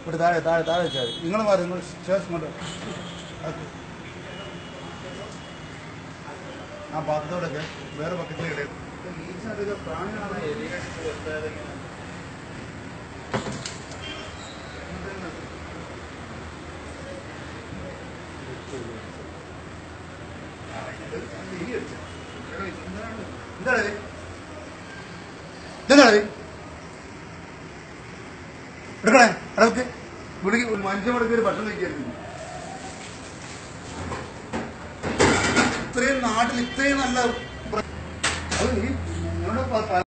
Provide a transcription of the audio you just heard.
ഇവിടെ താഴെ താഴെ താഴെ വെച്ചാൽ നിങ്ങൾ മാറി നിങ്ങൾ ശേഷം കൊണ്ട് ആ പാത്രത്തോടൊക്കെ വേറെ പക്കത്തിലേക്ക് ഇടയിൽ പ്രാണികളാണ് എലികടിച്ച് വെക്കാതെ ഇങ്ങനെ എന്താണ് എന്താണ് എടുക്കണേ അടവക്ക് വിളിക്ക് മനുഷ്യ മുടക്കി ഒരു ഭക്ഷണം കഴിക്കരുത് ഇത്രയും നാട്ടിൽ ഇത്രയും നല്ല പ്ര- അത് ഈ നിങ്ങളുടെ പ-